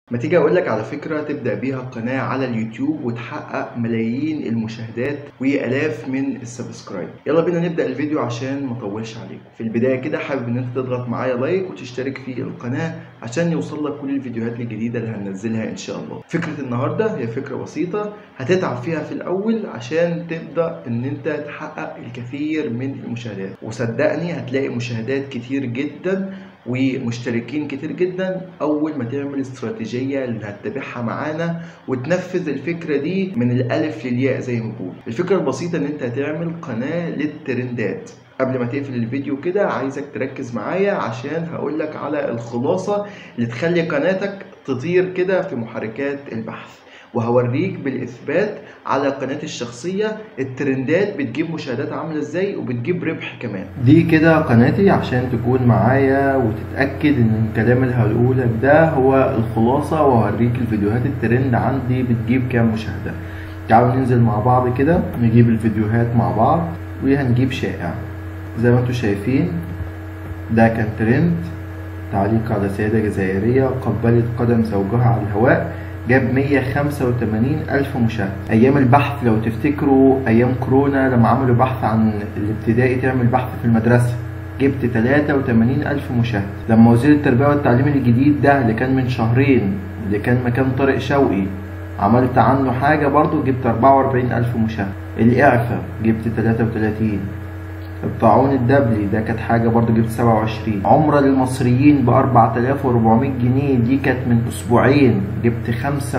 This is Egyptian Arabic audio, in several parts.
ما تيجي اقول لك على فكره تبدا بيها قناه على اليوتيوب وتحقق ملايين المشاهدات والاف من السبسكرايب يلا بينا نبدا الفيديو عشان ما اطولش عليكم في البدايه كده حابب ان انت تضغط معايا لايك وتشترك في القناه عشان يوصل لك كل الفيديوهات الجديده اللي هننزلها ان شاء الله فكره النهارده هي فكره بسيطه هتتعب فيها في الاول عشان تبدا ان انت تحقق الكثير من المشاهدات وصدقني هتلاقي مشاهدات كتير جدا ومشتركين كتير جدا اول ما تعمل استراتيجيه اللي هتتابعها معانا وتنفذ الفكره دي من الالف للياء زي ما بقول الفكره البسيطه ان انت هتعمل قناه للترندات قبل ما تقفل الفيديو كده عايزك تركز معايا عشان هقول لك على الخلاصه اللي تخلي قناتك تطير كده في محركات البحث وهوريك بالاثبات على قناتي الشخصيه الترندات بتجيب مشاهدات عامله ازاي وبتجيب ربح كمان دي كده قناتي عشان تكون معايا وتتاكد ان الكلام اللي هقوله لك ده هو الخلاصه وهوريك الفيديوهات الترند عندي بتجيب كام مشاهده تعالوا ننزل مع بعض كده نجيب الفيديوهات مع بعض وهنجيب شائع زي ما انتم شايفين ده كان ترند تعليق على سيدة جزائرية قبلت قدم زوجها على الهواء جاب 185 ألف مشاهدة أيام البحث لو تفتكروا أيام كورونا لما عملوا بحث عن الابتدائي تعمل بحث في المدرسة جبت 83 ألف مشاهدة لما وزير التربية والتعليم الجديد ده اللي كان من شهرين اللي كان مكان طارق شوقي عملت عنه حاجة برضو جبت 44 ألف مشاهدة الإعفاء جبت 33 الطاعون الدبلي ده كانت حاجة برضو جبت 27 عمرة للمصريين ب 4400 جنيه دي كانت من أسبوعين جبت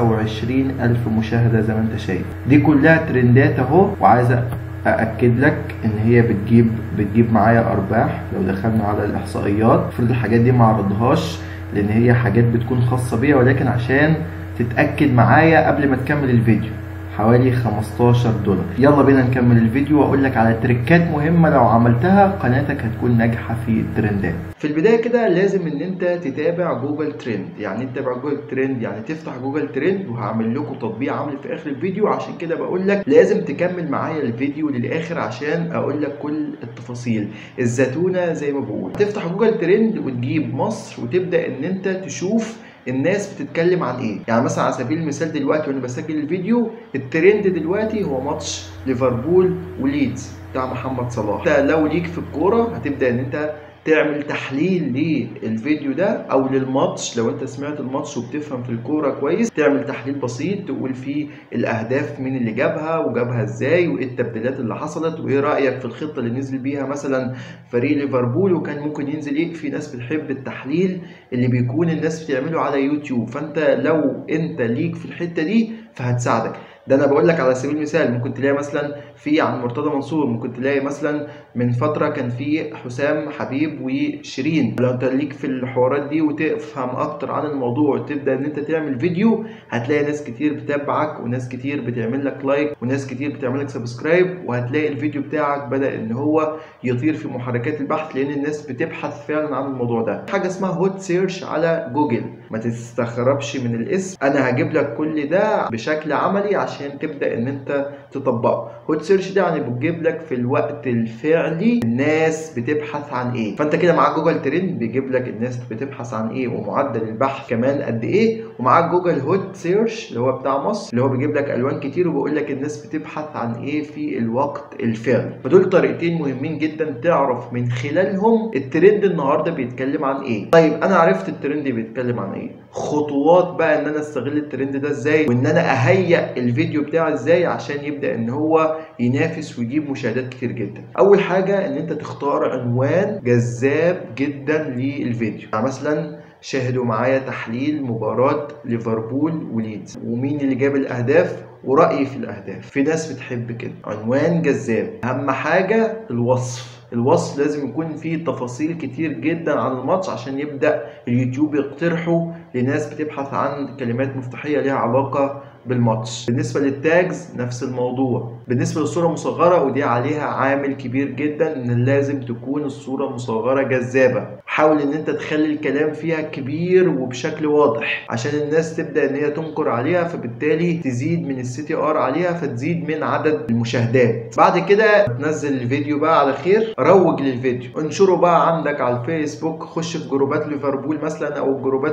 25 ألف مشاهدة زي ما أنت شايف دي كلها ترندات أهو وعايز أأكد لك إن هي بتجيب بتجيب معايا أرباح لو دخلنا على الإحصائيات المفروض الحاجات دي ما أعرضهاش لأن هي حاجات بتكون خاصة بيا ولكن عشان تتأكد معايا قبل ما تكمل الفيديو حوالي 15 دولار يلا بينا نكمل الفيديو واقول لك على تريكات مهمه لو عملتها قناتك هتكون ناجحه في الترندات في البدايه كده لازم ان انت تتابع جوجل ترند يعني انت تتابع جوجل ترند يعني تفتح جوجل ترند وهعمل لكم تطبيق عامل في اخر الفيديو عشان كده بقول لك لازم تكمل معايا الفيديو للاخر عشان اقول لك كل التفاصيل الزتونه زي ما بقول تفتح جوجل ترند وتجيب مصر وتبدا ان انت تشوف الناس بتتكلم عن ايه يعني مثلا على سبيل المثال دلوقتي وانا بسجل الفيديو الترند دلوقتي هو ماتش ليفربول وليدز بتاع محمد صلاح انت لو ليك في الكوره هتبدا ان انت تعمل تحليل للفيديو ده او للماتش لو انت سمعت الماتش وبتفهم في الكوره كويس تعمل تحليل بسيط تقول فيه الاهداف مين اللي جابها وجابها ازاي وايه التبديلات اللي حصلت وايه رايك في الخطه اللي نزل بيها مثلا فريق ليفربول وكان ممكن ينزل ايه في ناس بتحب التحليل اللي بيكون الناس بتعمله على يوتيوب فانت لو انت ليك في الحته دي فهتساعدك ده انا بقول لك على سبيل المثال ممكن تلاقي مثلا في عن مرتضى منصور ممكن تلاقي مثلا من فتره كان في حسام حبيب وشيرين لو انت ليك في الحوارات دي وتفهم اكتر عن الموضوع وتبدا ان انت تعمل فيديو هتلاقي ناس كتير بتتابعك وناس كتير بتعمل لك لايك وناس كتير بتعمل لك سبسكرايب وهتلاقي الفيديو بتاعك بدا ان هو يطير في محركات البحث لان الناس بتبحث فعلا عن الموضوع ده حاجه اسمها هوت سيرش على جوجل ما تستغربش من الاسم انا هجيب لك كل ده بشكل عملي عشان تبدا ان انت تطبقه هوت سيرش ده يعني بتجيب لك في الوقت الفعلي الناس بتبحث عن ايه فانت كده معاك جوجل ترند بيجيب لك الناس بتبحث عن ايه ومعدل البحث كمان قد ايه ومعاك جوجل هوت سيرش اللي هو بتاع مصر اللي هو بيجيب لك الوان كتير وبيقول لك الناس بتبحث عن ايه في الوقت الفعلي فدول طريقتين مهمين جدا تعرف من خلالهم الترند النهارده بيتكلم عن ايه طيب انا عرفت الترند بيتكلم عن ايه خطوات بقى ان انا استغل الترند ده ازاي وان انا اهيئ الفيديو بتاعي ازاي عشان يبدا ان هو ينافس ويجيب مشاهدات كتير جدا اول حاجه ان انت تختار عنوان جذاب جدا للفيديو يعني مثلا شاهدوا معايا تحليل مباراة ليفربول وليدز ومين اللي جاب الأهداف ورأيي في الأهداف في ناس بتحب كده عنوان جذاب أهم حاجة الوصف الوصف لازم يكون فيه تفاصيل كتير جدا عن الماتش عشان يبدأ اليوتيوب يقترحه لناس بتبحث عن كلمات مفتاحية ليها علاقة بالماتش بالنسبة للتاجز نفس الموضوع بالنسبة للصورة مصغرة ودي عليها عامل كبير جدا ان لازم تكون الصورة مصغرة جذابة حاول ان انت تخلي الكلام فيها كبير وبشكل واضح عشان الناس تبدأ ان هي تنكر عليها فبالتالي تزيد من السي تي ار عليها فتزيد من عدد المشاهدات بعد كده تنزل الفيديو بقى على خير روج للفيديو انشره بقى عندك على الفيسبوك خش في جروبات ليفربول مثلا او الجروبات المهتمة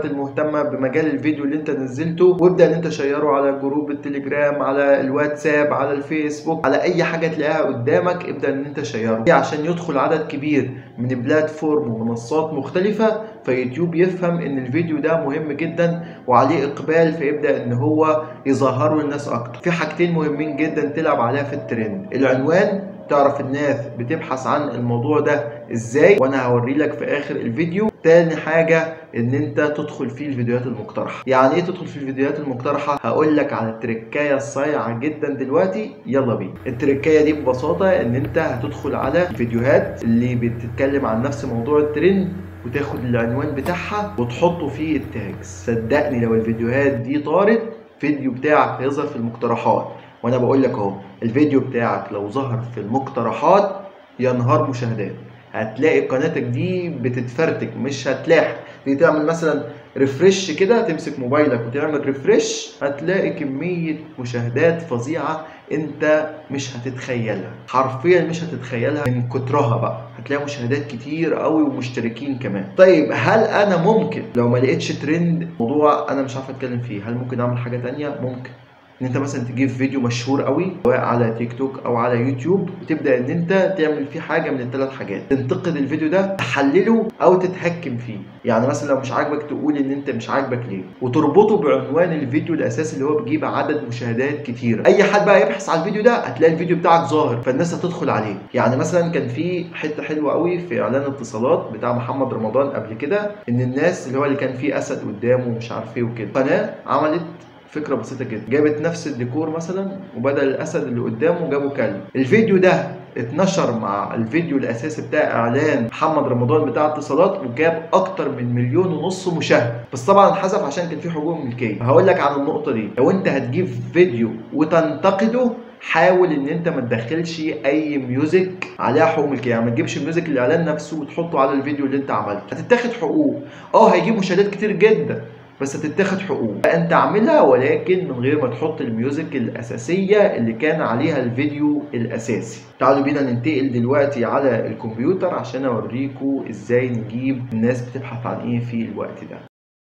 مهتمه بمجال الفيديو اللي انت نزلته وابدا ان انت شيره على جروب التليجرام على الواتساب على الفيسبوك على اي حاجه تلاقيها قدامك ابدا ان انت شيره عشان يدخل عدد كبير من بلاتفورم ومنصات مختلفه فيوتيوب يفهم ان الفيديو ده مهم جدا وعليه اقبال فيبدا ان هو يظهره للناس اكتر في حاجتين مهمين جدا تلعب عليها في الترند العنوان تعرف الناس بتبحث عن الموضوع ده ازاي وانا هوري لك في اخر الفيديو تاني حاجة ان انت تدخل في الفيديوهات المقترحة يعني ايه تدخل في الفيديوهات المقترحة هقول لك على التركاية الصايعة جدا دلوقتي يلا بينا التركاية دي ببساطة ان انت هتدخل على الفيديوهات اللي بتتكلم عن نفس موضوع الترند وتاخد العنوان بتاعها وتحطه في التاجز صدقني لو الفيديوهات دي طارت فيديو بتاعك هيظهر في المقترحات وانا بقول لك اهو الفيديو بتاعك لو ظهر في المقترحات ينهار مشاهدات هتلاقي قناتك دي بتتفرتك مش هتلاحق تيجي تعمل مثلا ريفرش كده تمسك موبايلك وتعمل ريفرش هتلاقي كمية مشاهدات فظيعة انت مش هتتخيلها حرفيا مش هتتخيلها من كترها بقى هتلاقي مشاهدات كتير قوي ومشتركين كمان طيب هل انا ممكن لو ما لقيتش ترند موضوع انا مش عارف اتكلم فيه هل ممكن اعمل حاجة تانية ممكن ان انت مثلا تجيب فيديو مشهور قوي سواء على تيك توك او على يوتيوب وتبدا ان انت تعمل فيه حاجه من الثلاث حاجات تنتقد الفيديو ده تحلله او تتحكم فيه يعني مثلا لو مش عاجبك تقول ان انت مش عاجبك ليه وتربطه بعنوان الفيديو الاساسي اللي هو بيجيب عدد مشاهدات كتيره اي حد بقى يبحث على الفيديو ده هتلاقي الفيديو بتاعك ظاهر فالناس هتدخل عليه يعني مثلا كان في حته حلوه قوي في اعلان اتصالات بتاع محمد رمضان قبل كده ان الناس اللي هو اللي كان فيه اسد قدامه ومش عارف ايه وكده قناه عملت فكره بسيطه جدا جابت نفس الديكور مثلا وبدل الاسد اللي قدامه جابوا كلب الفيديو ده اتنشر مع الفيديو الاساسي بتاع اعلان محمد رمضان بتاع اتصالات وجاب اكتر من مليون ونص مشاهده بس طبعا حذف عشان كان في حقوق ملكيه هقول لك عن النقطه دي لو انت هتجيب فيديو وتنتقده حاول ان انت ما تدخلش اي ميوزك عليها حقوق ملكيه يعني ما تجيبش ميوزك الاعلان نفسه وتحطه على الفيديو اللي انت عملته هتتاخد حقوق اه هيجيب مشاهدات كتير جدا بس هتتاخد حقوق انت اعملها ولكن من غير ما تحط الميوزك الاساسيه اللي كان عليها الفيديو الاساسي تعالوا بينا ننتقل دلوقتي على الكمبيوتر عشان اوريكم ازاي نجيب الناس بتبحث عن ايه في الوقت ده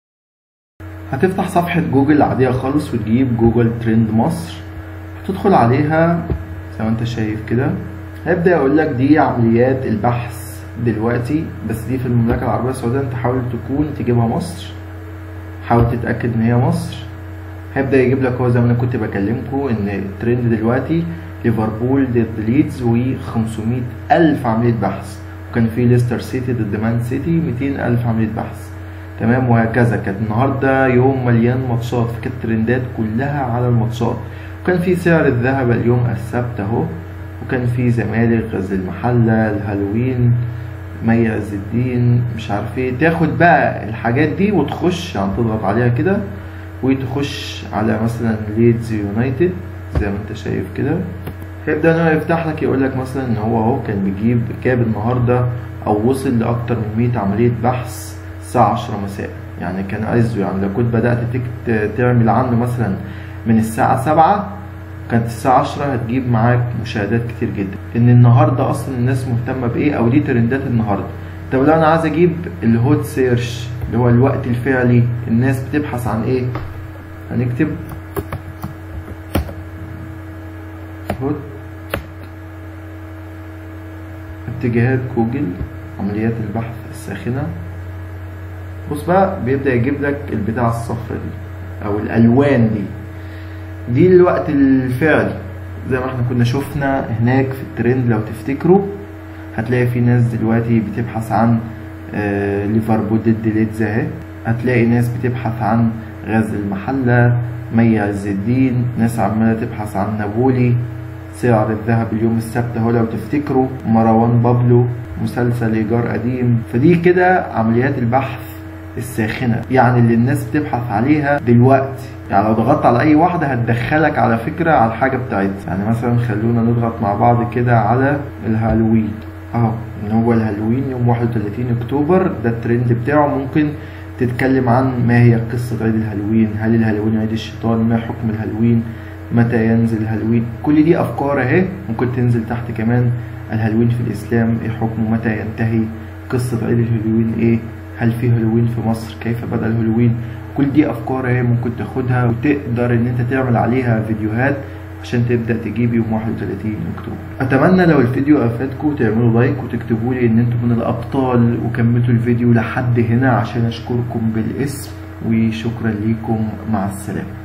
هتفتح صفحة جوجل عادية خالص وتجيب جوجل ترند مصر هتدخل عليها زي ما انت شايف كده هيبدأ يقول لك دي عمليات البحث دلوقتي بس دي في المملكة العربية السعودية انت حاول تكون تجيبها مصر حاول تتأكد ان هي مصر هيبدأ يجيب لك هو زي ما انا كنت بكلمكم ان الترند دلوقتي ليفربول ضد ليدز و 500 ألف عملية بحث وكان في ليستر سيتي ضد مان سيتي 200 ألف عملية بحث تمام وهكذا كانت النهارده يوم مليان ماتشات فكانت الترندات كلها على الماتشات وكان في سعر الذهب اليوم السبت اهو وكان في زمالك غزل المحلة الهالوين مي عز الدين مش عارف ايه تاخد بقى الحاجات دي وتخش يعني تضغط عليها كده وتخش على مثلا ليدز يونايتد زي ما انت شايف كده هيبدا ان هو يفتح لك يقول لك مثلا ان هو اهو كان بيجيب جاب النهارده او وصل لاكتر من 100 عمليه بحث الساعه 10 مساء يعني كان عايزه يعني لو كنت بدات تك- تعمل عنه مثلا من الساعه 7 كانت الساعة 10 هتجيب معاك مشاهدات كتير جدا ان النهاردة اصلا الناس مهتمة بايه او دي ترندات النهاردة طب لو انا عايز اجيب الهوت سيرش اللي هو الوقت الفعلي الناس بتبحث عن ايه هنكتب هوت اتجاهات جوجل عمليات البحث الساخنة بص بقى بيبدأ يجيب لك البتاعة الصفرا دي او الالوان دي دي الوقت الفعلي زي ما احنا كنا شفنا هناك في الترند لو تفتكروا هتلاقي في ناس دلوقتي بتبحث عن آه، ليفربول ضد ليدز اهي هتلاقي ناس بتبحث عن غزل المحلة مي عز الدين ناس عمالة تبحث عن نابولي سعر الذهب اليوم السبت اهو لو تفتكروا مروان بابلو مسلسل ايجار قديم فدي كده عمليات البحث الساخنة يعني اللي الناس بتبحث عليها دلوقتي يعني لو ضغطت على اي واحدة هتدخلك على فكرة على الحاجة بتاعتها يعني مثلا خلونا نضغط مع بعض كده على الهالوين اهو ان هو الهالوين يوم 31 اكتوبر ده الترند بتاعه ممكن تتكلم عن ما هي قصة عيد الهالوين هل الهالوين عيد الشيطان ما حكم الهالوين متى ينزل الهالوين كل دي افكار اهي ممكن تنزل تحت كمان الهالوين في الاسلام ايه حكمه متى ينتهي قصة عيد الهالوين ايه هل في هالوين في مصر كيف بدأ الهالوين كل دي افكار اهي ممكن تاخدها وتقدر ان انت تعمل عليها فيديوهات عشان تبدا تجيب يوم 31 اكتوبر اتمنى لو الفيديو افادكم تعملوا لايك وتكتبوا لي ان انتم من الابطال وكملتوا الفيديو لحد هنا عشان اشكركم بالاسم وشكرا ليكم مع السلامه